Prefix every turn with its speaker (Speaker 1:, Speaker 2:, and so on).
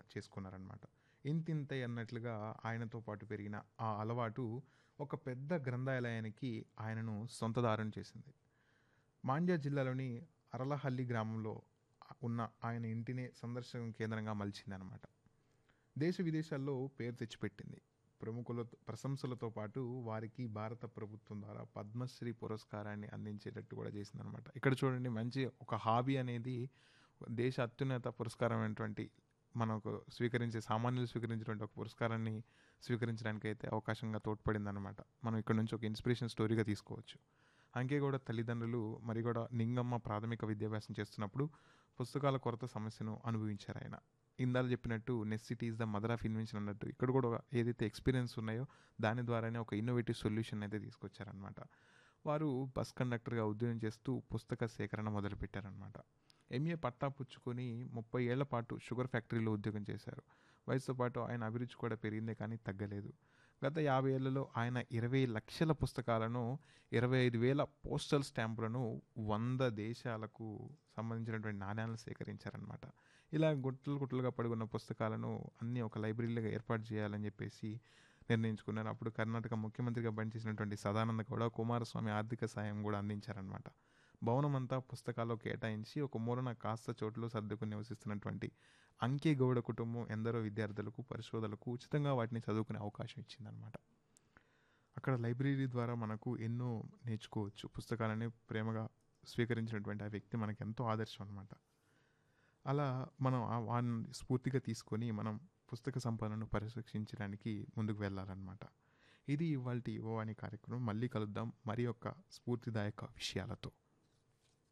Speaker 1: చేసుకున్నారనమాట ఇంతింతై అన్నట్లుగా ఆయనతో పాటు పెరిగిన ఆ అలవాటు ఒక పెద్ద గ్రంథాలయానికి ఆయనను సొంతదారం చేసింది మాండ్య జిల్లాలోని అరలహల్లి గ్రామంలో ఉన్న ఆయన ఇంటినే సందర్శన కేంద్రంగా మలిచిందనమాట దేశ విదేశాల్లో పేరు తెచ్చిపెట్టింది ప్రముఖుల ప్రశంసలతో పాటు వారికి భారత ప్రభుత్వం ద్వారా పద్మశ్రీ పురస్కారాన్ని అందించేటట్టు కూడా చేసిందనమాట ఇక్కడ చూడండి మంచి ఒక హాబీ అనేది దేశ అత్యున్నత పురస్కారం అయినటువంటి మనకు స్వీకరించే సామాన్యులు స్వీకరించినటువంటి ఒక పురస్కారాన్ని స్వీకరించడానికి అయితే అవకాశంగా తోడ్పడింది అనమాట మనం ఇక్కడ నుంచి ఒక ఇన్స్పిరేషన్ స్టోరీగా తీసుకోవచ్చు అంకే కూడా తల్లిదండ్రులు మరి కూడా నింగమ్మ ప్రాథమిక విద్యాభ్యాసం చేస్తున్నప్పుడు పుస్తకాల కొరత సమస్యను అనుభవించారు ఆయన ఇందాక చెప్పినట్టు necessity is the mother of invention అన్నట్టు ఇక్కడ కూడా ఏదైతే ఎక్స్పీరియన్స్ ఉన్నాయో దాని ద్వారానే ఒక ఇన్నోవేటివ్ సొల్యూషన్ అయితే తీసుకొచ్చారనమాట వారు బస్ కండక్టర్గా ఉద్యోగం చేస్తూ పుస్తక సేకరణ మొదలుపెట్టారనమాట ఎంఏ పట్టా పుచ్చుకొని ముప్పై ఏళ్ల పాటు షుగర్ ఫ్యాక్టరీలో ఉద్యోగం చేశారు వయసుతో పాటు ఆయన అభిరుచి కూడా పెరిగిందే కానీ తగ్గలేదు గత యాభై ఏళ్లలో ఆయన ఇరవై లక్షల పుస్తకాలను ఇరవై ఐదు వేల పోస్టల్ స్టాంపులను వంద దేశాలకు సంబంధించినటువంటి నాణ్యాలను సేకరించారనమాట ఇలా గుట్టలు గుట్టలుగా పడుకున్న పుస్తకాలను అన్నీ ఒక లైబ్రరీలుగా ఏర్పాటు చేయాలని చెప్పేసి నిర్ణయించుకున్నారు అప్పుడు కర్ణాటక ముఖ్యమంత్రిగా పనిచేసినటువంటి సదానంద గౌడ కుమారస్వామి ఆర్థిక సాయం కూడా అందించారనమాట భవనం అంతా పుస్తకాల్లో కేటాయించి ఒక మూలన కాస్త చోట్ల సర్దుకుని నివసిస్తున్నటువంటి అంకే గౌడ కుటుంబం ఎందరో విద్యార్థులకు పరిశోధనలకు ఉచితంగా వాటిని చదువుకునే అవకాశం ఇచ్చిందనమాట అక్కడ లైబ్రరీ ద్వారా మనకు ఎన్నో నేర్చుకోవచ్చు పుస్తకాలని ప్రేమగా స్వీకరించినటువంటి ఆ వ్యక్తి మనకు ఎంతో ఆదర్శం అనమాట అలా మనం ఆ వారిని స్ఫూర్తిగా తీసుకొని మనం పుస్తక సంపదను పరిరక్షించడానికి ముందుకు వెళ్ళాలన్నమాట ఇది ఇవాళ ఓ అనే కార్యక్రమం మళ్ళీ కలుద్దాం మరి యొక్క స్ఫూర్తిదాయక విషయాలతో